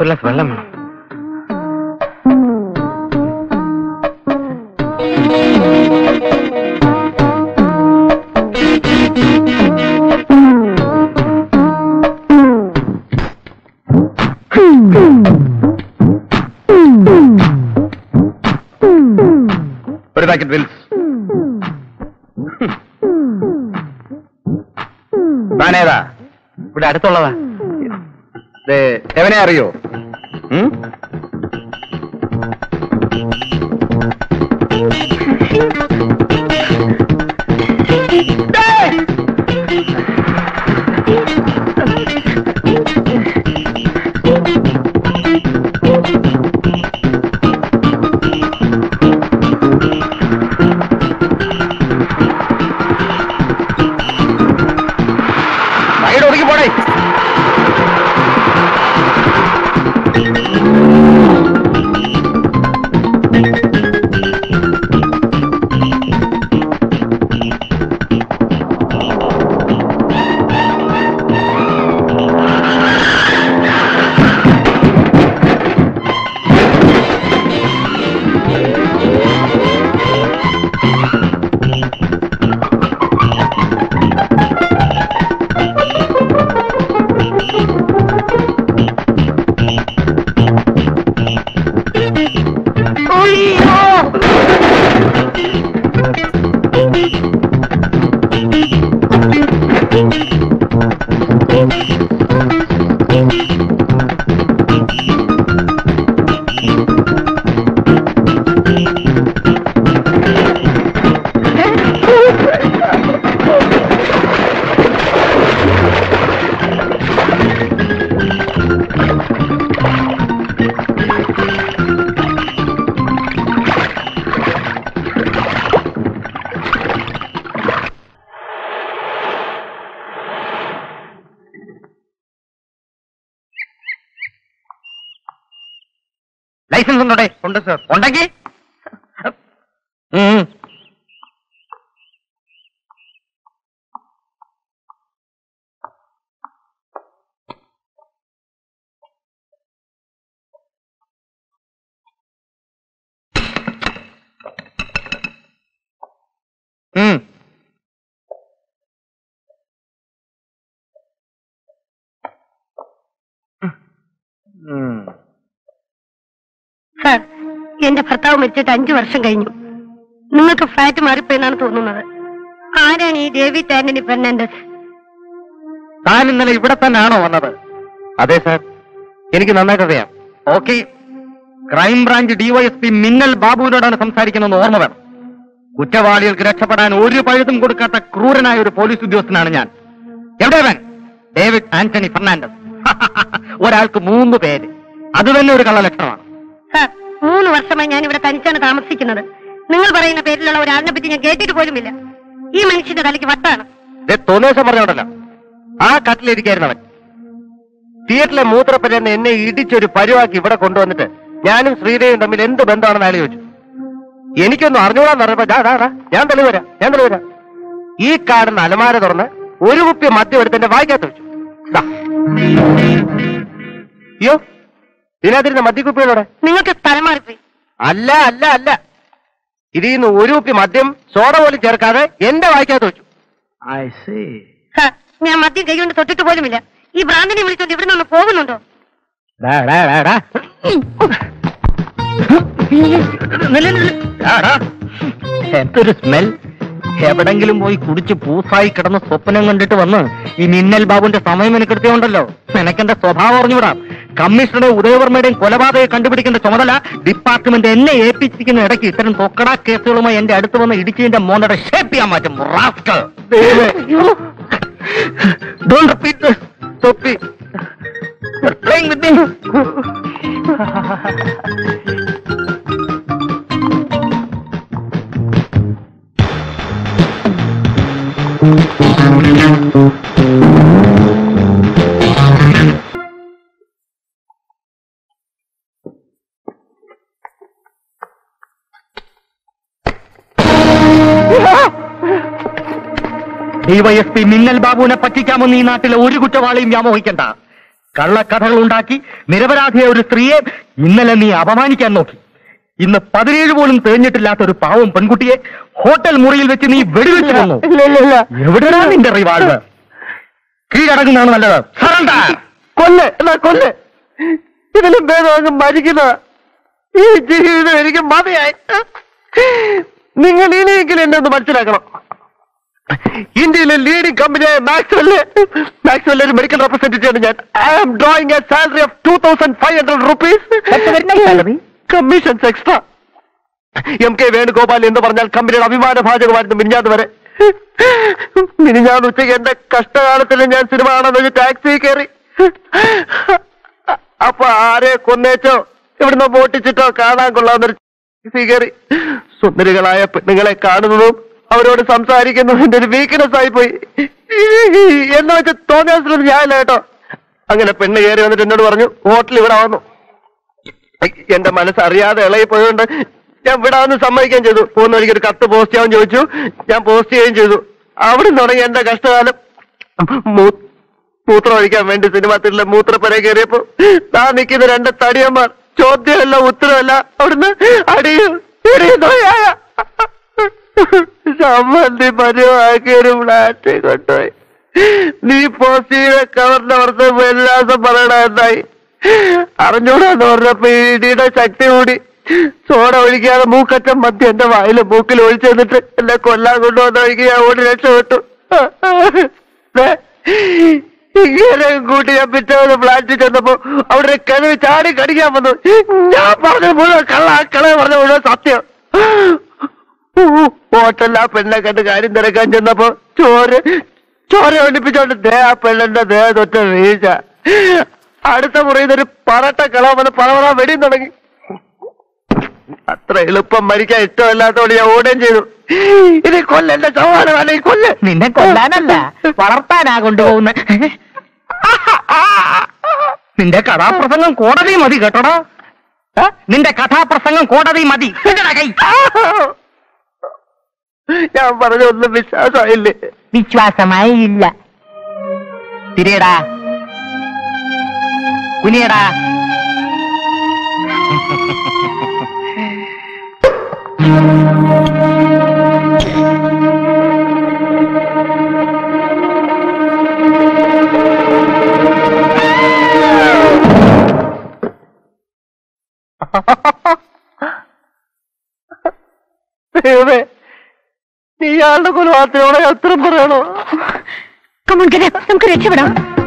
ഒരു ഗ്ലാസ് വെള്ളം വേണം ഒരു പാക്കറ്റ് വിൽസ് താനേതാ ഇവിടെ അടുത്തുള്ളതാ ദേ, എവനെ അറിയോ ഉം? സൈഡ് ഒതുക്കി പോടേ ലൈസൻസ് ഉണ്ടോടെ ഉണ്ട് സർ ഉണ്ടെങ്കിൽ ഉം. ഉം. ഉം. സാർ എന്റെ ഭർത്താവ് മരിച്ചിട്ട് അഞ്ചു വർഷം കഴിഞ്ഞു നിങ്ങൾക്ക് ഫ്ലാറ്റ് മാറിപ്പോയെന്നാണ് തോന്നുന്നത് ആരാണ് ഈ ഡേവിഡ് ആന്റണി ഫെർണാണ്ടസ് താൻ ഇന്നലെ ഇവിടെ തന്നെയാണോ വന്നത് അതെ സാർ എനിക്ക് നന്നായിട്ട് അറിയാം ഓക്കെ ക്രൈം ബ്രാഞ്ച് ഡിവൈഎസ്പി മിന്നൽ ബാബുവിനോടാണ് സംസാരിക്കുന്നതെന്ന് ഓർമ്മ വേണം കുറ്റവാളികൾക്ക് രക്ഷപ്പെടാൻ ഒരു പഴുതും കൊടുക്കാത്ത ക്രൂരനായ ഒരു പോലീസ് ഉദ്യോഗസ്ഥനാണ് ഞാൻ എവിടെവൻ ഡേവിഡ് ആന്റണി ഫെർണാണ്ടസ് ഒരാൾക്ക് മൂന്ന് പേര് അത് തന്നെ ഒരു കള്ളലക്ഷണമാണ് സാർ മൂന്ന് വർഷമായി ഞാൻ ഇവിടെ തനിച്ചാണ് താമസിക്കുന്നത് നിങ്ങൾ പറയുന്ന പേരിലുള്ള ഒരാളിനെ പറ്റി ഞാൻ കേട്ടിട്ട് പോലുമില്ല ഈ മനുഷ്യന്റെ തലയ്ക്ക് വട്ടാണ് തോന്നേശം പറഞ്ഞോണ്ടല്ലോ ആ കട്ടിലിരിക്കായിരുന്നവൻ തിയേറ്ററിലെ മൂത്രപ്പരന്ന് എന്നെ ഇടിച്ചൊരു പരുവാക്കി ഇവിടെ കൊണ്ടുവന്നിട്ട് ഞാനും ശ്രീദേവിയും തമ്മിൽ എന്ത് ബന്ധമാണെന്ന് അയാൾ ചോദിച്ചു എനിക്കൊന്നും അറിഞ്ഞൂടാന്ന് പറഞ്ഞപ്പോ ദാ, ദാ, ദാ, ഞാൻ തെളിവരാം ഞാൻ തെളിവരാം ഈ കാടിന് അലമാര തുറന്ന് ഒരു കുപ്പി മദ്യം എടുത്ത് എന്റെ വായിക്കാത്ത വെച്ചു ദാ. അയ്യോ ഇതിനകത്തിരുന്ന മദ്യക്കുപ്പികളോടെ നിങ്ങൾക്ക് സ്ഥലം മാറിപ്പോയി അല്ല അല്ല അല്ല ഇതിൽ നിന്ന് ഒരു കുപ്പി മദ്യം സോഡ പോലും ചേർക്കാതെ എന്റെ വായിക്കാത്ത വെച്ചു സാർ ഞാൻ മദ്യം കൈകൊണ്ട് തൊട്ടിട്ട് പോലുമില്ല ഈ ഭ്രാന്തിനെ വിളിച്ചോണ്ട് ഇവിടെ നിന്ന് പോകുന്നുണ്ടോ ഡാ, ഡാ, ഡാ, ഡാ. നില്ല്, നില്ല്. ഡാ, ഡാ. എന്തൊരു സ്മെൽ എവിടെങ്കിലും പോയി കുടിച്ച് പൂസായി കിടന്ന് സ്വപ്നം കണ്ടിട്ട് വന്ന് ഈ മിന്നൽ ബാബുന്റെ സമയം എനിക്കെടുത്തിയുണ്ടല്ലോ നിനക്കെന്റെ സ്വഭാവം അറിഞ്ഞുവിടാം കമ്മീഷണറുടെ ഉദയവർമ്മയുടെയും കൊലപാതകം കണ്ടുപിടിക്കേണ്ട ചുമതല ഡിപ്പാർട്ട്മെന്റ് എന്നെ ഏൽപ്പിച്ചിരിക്കുന്ന ഇടയ്ക്ക് ഇത്തരം തൊക്കടാ കേസുകളുമായി എന്റെ അടുത്ത് വന്ന് ഇടിച്ചതിന്റെ മോണ്ടയുടെ ഷേപ്പ് ചെയ്യാൻ മാറ്റും റാസ്കൽ. Don't repeat this. തൊപ്പി You're playing with me. DYSP മിന്നൽ ബാബുവിനെ പറ്റിക്കാമെന്ന് ഈ നാട്ടിലെ ഒരു കുറ്റവാളിയും വ്യാമോഹിക്കണ്ട കള്ളക്കഥകൾ ഉണ്ടാക്കി നിരപരാധിയായ ഒരു സ്ത്രീയെ ഇന്നലെ നീ അപമാനിക്കാൻ നോക്കി ഇന്ന് പതിനേഴ് പോലും തികഞ്ഞിട്ടില്ലാത്ത ഒരു പാവം പെൺകുട്ടിയെ ഹോട്ടൽ മുറിയിൽ വെച്ച് നീ വെടിവെച്ച് കൊന്നു ഇല്ല ഇല്ല ഇല്ല എവിടെയാണ് നിന്റെ റിവാൾവ് കീഴടങ്ങുന്നതാണ് നല്ലത് സറണ്ടർ കൊല്ല് എന്നാ കൊല്ല് ഇതിലും ഭേദം അങ്ങ് മരിക്കുന്ന ഈ ജീവിതം എനിക്ക് മതിയായി നിങ്ങൾ ഇനിയെങ്കിലും എന്നെ ഒന്ന് മനസ്സിലാക്കണം ഇന്ത്യയിലെ ലീഡിംഗ് കമ്പനിയായ മാക്സ്വെല് മാക്സ്വെല്ലെ ഒരു മെഡിക്കൽ റെപ്രസെന്റേറ്റീവ് ആണ് ഞാൻ I am drawing a salary of two thousand five hundred rupees commissions extra M K Venugopal എന്ന് പറഞ്ഞാൽ കമ്പനിയുടെ അഭിമാന ഭാജകമായിരുന്നു മിനിഞ്ഞാന്ന് വരെ മിനിഞ്ഞാന്ന് ഉച്ചയ്ക്ക് എന്റെ കഷ്ടകാലത്തിൽ ഞാൻ സിനിമ കാണാൻ വെച്ച് ടാക്സി കയറി അപ്പൊ ആരെ കൊന്നേച്ചോ ഇവിടുന്ന് മോട്ടിച്ചിട്ടോ കാണാൻ കൊള്ളാവുന്നൊരു ടാക്സി കയറി സുന്ദരികളായ പെണ്ണുങ്ങളെ കാണുന്നതും അവരോട് സംസാരിക്കുന്നതും എന്റെ ഒരു വീക്ക്നെസ് ആയി പോയി എന്ന് വെച്ച് തോന്നിയാസിലൊന്നും ഞാനില്ല കേട്ടോ അങ്ങനെ പെണ്ണ് കയറി വന്നിട്ട് എന്നോട് പറഞ്ഞു ഹോട്ടൽ ഇവിടെ വന്നു എന്റെ മനസ്സ് അറിയാതെ ഇളകി പോയതുകൊണ്ട് ഞാൻ വിടാമെന്ന് സമ്മതിക്കുകയും ചെയ്തു പോകുന്ന വഴിക്ക് ഒരു കത്ത് പോസ്റ്റ് ചെയ്യാൻ ചോദിച്ചു ഞാൻ പോസ്റ്റ് ചെയ്യുകയും ചെയ്തു അവിടെ തുടങ്ങി എന്റെ കഷ്ടകാലം മൂ- മൂത്രം ഒഴിക്കാൻ വേണ്ടി സിനിമ തിരിലെ മൂത്രപ്പര കയറിയപ്പോ താൻ നിൽക്കുന്ന രണ്ട് തടിയന്മാർ ചോദ്യമല്ല ഉത്തരവല്ല അവിടുന്ന് അടിയും ഇടിയും തൊഴിലായ സമ്മതി പരുവാക്കി ഒരു ഫ്ലാറ്റ് കൊണ്ടുപോയി നീ പോസ്റ്റ് ചെയ്ത കവറിന്റെ പുറത്ത് വിലാസം പറയണ എന്തായി അറിഞ്ഞൂടാന്ന് പറഞ്ഞപ്പോ ഈ ഇടിയുടെ ശക്തി കൂടി സോഡ ഒഴിക്കാതെ മൂക്കറ്റം മദ്യം എന്റെ വായില് മൂക്കിൽ ഒഴിച്ചു തന്നിട്ട് എന്നെ കൊല്ലാൻ കൊണ്ടുവന്ന വഴിക്ക് ഞാൻ ഓടി രക്ഷപ്പെട്ടു ദേ, ഇങ്ങനെ കൂട്ടി ഞാൻ പിറ്റേ ഫ്ലാറ്റിൽ ചെന്നപ്പോ അവിടെ ഒരു കിഴവ് ചാടി കടിക്കാൻ വന്നു ഞാൻ പറഞ്ഞത് മുഴുവൻ കള്ള ആ കിളവ് പറഞ്ഞ മുഴുവൻ സത്യം ഹോട്ടലിൽ ആ പെണ്ണെ കണ്ട് കാര്യം തിരക്കാൻ ചെന്നപ്പോ ചോര് ചോര ഒളിപ്പിച്ചോണ്ട് ദേ ആ പെണ്ണിന്റെ ദേ തൊറ്റ വീഴ്ച അടുത്ത മുറിയിൽ ഒരു പറട്ട കളവന്ന് പളവറ വെടിയും തുടങ്ങി അത്ര എളുപ്പം മരിക്കാൻ ഇഷ്ടമല്ലാത്തോണ്ട് ഞാൻ ഓടുകയും ചെയ്തു ഇത് കൊല്ല എന്റെ സമാനമല്ല ഈ കൊല്ല് നിന്നെ കൊല്ലാനല്ല വളർത്താനാ കൊണ്ടുപോകുന്ന നിന്റെ കഥാപ്രസംഗം കോടതി മതി കേട്ടോടാ ഏ? നിന്റെ കഥാപ്രസംഗം കോടതി മതി ഇതെടാ കൈ. ഞാൻ പറഞ്ഞ ഒന്നും വിശ്വാസമായില്ലേ വിശ്വാസമായി ഇല്ല തിരിയടാ കുനിയടാ ദൈവമേ നീ ഇയാളുടെ കൊലപാതകത്തിനോടെ ഉത്തരം പറയണോ കമോൺ നമുക്ക് രക്ഷപ്പെടാം